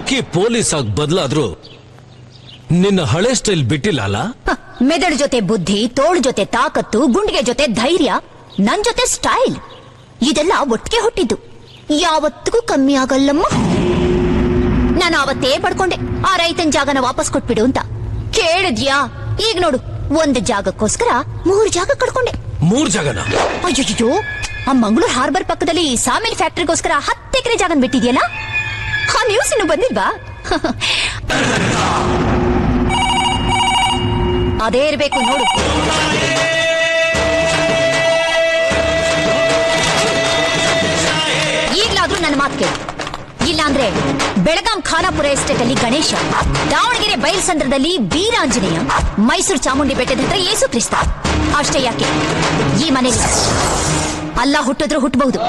rakhi police ಆಗಿ ಬದಲಾದ್ರು ನಿನ್ನ ಹಳೆ ಸ್ಟೈಲ್ ಬಿಟ್ಟಿಲ್ಲ ಅಲ್ಲ ಹ, ಮೆದಳು ಜೊತೆ ಬುದ್ಧಿ ತೋಳು ಜೊತೆ ತಾಕತ್ತು ಗುಂಡಿಗೆ ಜೊತೆ ಧೈರ್ಯ ನನ್ ಜೊತೆ ಸ್ಟೈಲ್ ಇದೆಲ್ಲ ಒಟ್ಟಿಗೆ ಹುಟ್ಟಿದ್ದು ಯಾವತ್ತಿಗೂ ಕಮ್ಮಿ ಆಗಲ್ಲಮ್ಮ ನಾನು ಅವತ್ತೇ ಪಡ್ಕೊಂಡೆ ಆ ರೈತನ ಜಾಗನ ವಾಪಸ್ ಕೊಟ್ಬಿಡು ಅಂತ ಕೇಳಿದ್ಯಾ ಈಗ ನೋಡು ಒಂದು ಜಾಗಕ್ಕೋಸ್ಕರ ಮೂರು ಜಾಗ ಕಳ್ಕೊಂಡೆ ಮೂರ್ ಜಾಗನ ಅಯ್ಯೋ ಆ ಮಂಗಳೂರು ಹಾರ್ಬರ್ ಪಕ್ಕದಲ್ಲಿ ಸಾಮಿಲ್ ಫ್ಯಾಕ್ಟ್ರಿಗೋಸ್ಕರ ಹತ್ತು ಎಕರೆ ಜಾಗನ್ ಬಿಟ್ಟಿದ್ಯಲ್ಲ ಆ ನ್ಯೂಸ್ ಇನ್ನು ಬಂದಿಲ್ವಾ ಅದೇ ಇರ್ಬೇಕು ನೋಡು ಈಗ್ಲಾದ್ರೂ ನನ್ನ ಮಾತು ಕೇಳು ಇಲ್ಲಾಂದ್ರೆ ಬೆಳಗಾಂ ಖಾನಾಪುರ ಎಸ್ಟೇಟ್ ಅಲ್ಲಿ ಗಣೇಶ ದಾವಣಗೆರೆ ಬಯಲ್ಸಂದ್ರದಲ್ಲಿ ವೀರಾಂಜನೇಯ ಮೈಸೂರು ಚಾಮುಂಡಿ ಬೆಟ್ಟದ ಹತ್ರ ಯೇಸು ಕ್ರಿಸ್ತ ಅಷ್ಟೇ ಯಾಕೆ ಈ ಮನೆಗೆ ಅಲ್ಲ ಹುಟ್ಟಿದ್ರು ಹುಟ್ಟಬಹುದು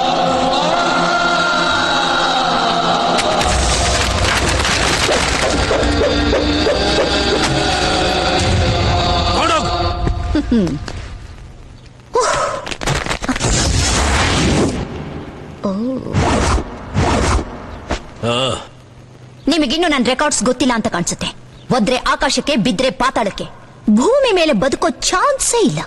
ನಿಮಗಿನ್ನು ನನ್ನ ರೆಕಾರ್ಡ್ಸ್ ಗೊತ್ತಿಲ್ಲ ಅಂತ ಕಾಣಿಸುತ್ತೆ ಒದ್ರೆ ಆಕಾಶಕ್ಕೆ ಬಿದ್ರೆ ಪಾತಾಳಕ್ಕೆ ಭೂಮಿ ಮೇಲೆ ಬದುಕೋ ಚಾನ್ಸೇ ಇಲ್ಲ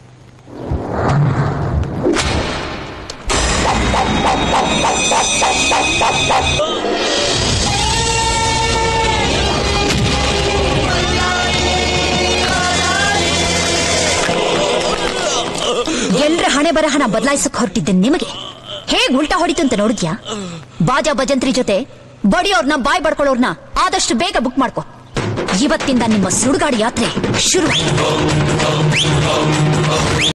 ಎಲ್ರ ಹಣೆ ಬರಹನ ಬದಲಾಯಿಸಕ್ ಹೊರಟಿದ್ದೆ ನಿಮಗೆ ಹೇಗ್ ಉಲ್ಟಾ ಹೊಡಿತು ಅಂತ ನೋಡಿದ್ಯಾ ಬಾಜಾ ಭಜಂತ್ರಿ ಜೊತೆ ಬಡಿಯೋರ್ನ ಬಾಯ್ ಬಡ್ಕೊಳ್ಳೋರ್ನ ಆದಷ್ಟು ಬೇಗ ಬುಕ್ ಮಾಡ್ಕೊ ಇವತ್ತಿಂದ ನಿಮ್ಮ ಸುಡುಗಾಡು ಯಾತ್ರೆ ಶುರು